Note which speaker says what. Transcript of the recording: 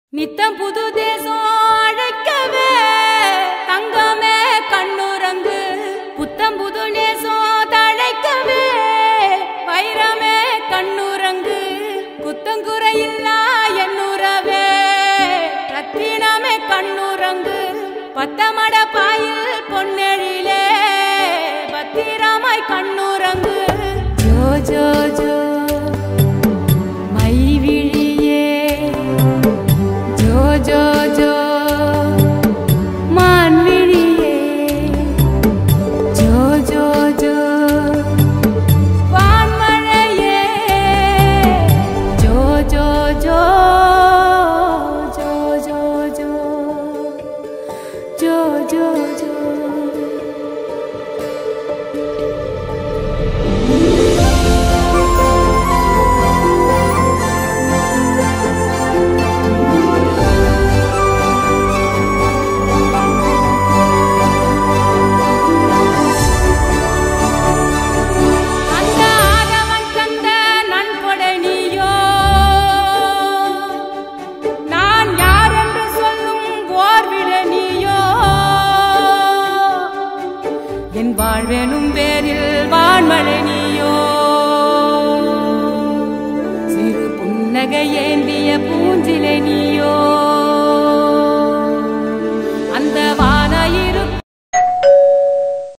Speaker 1: நித்தம் புது தேசம் அழைக்கவே தங்கமே கண்ணுறங்கு புத்தம் புது நேசம் தழைக்கவே வைரமே கண்ணுறங்கு குத்தங்குறையில்லா என்னுறவே ரத்தினமே கண்ணுறங்கு பத்தமட பாயில் பொன்னெழிலே பத்திரமாய் கண்ணுறங்கு ஜோ ஜோ ஜோ மைவிழியே ஜோ ஜோ ஜோ மான்விழியே ஜோ ஜோ ஜோ வான்மழையே ஜோ ஜோ ஜோ ஜோ ஜோ ஜோ ஜோ ஜோ ஜோ அந்த ஆதவன் தந்த நன்கொடை நீயோ நான் யார் என்று சொல்லும் ஓர்விட நீயோ என் வாழ்வெனும் பேரில் வான்மழை நீயோ சிறு புன்னகை ஏந்திய பூஞ்சிலை நீயோ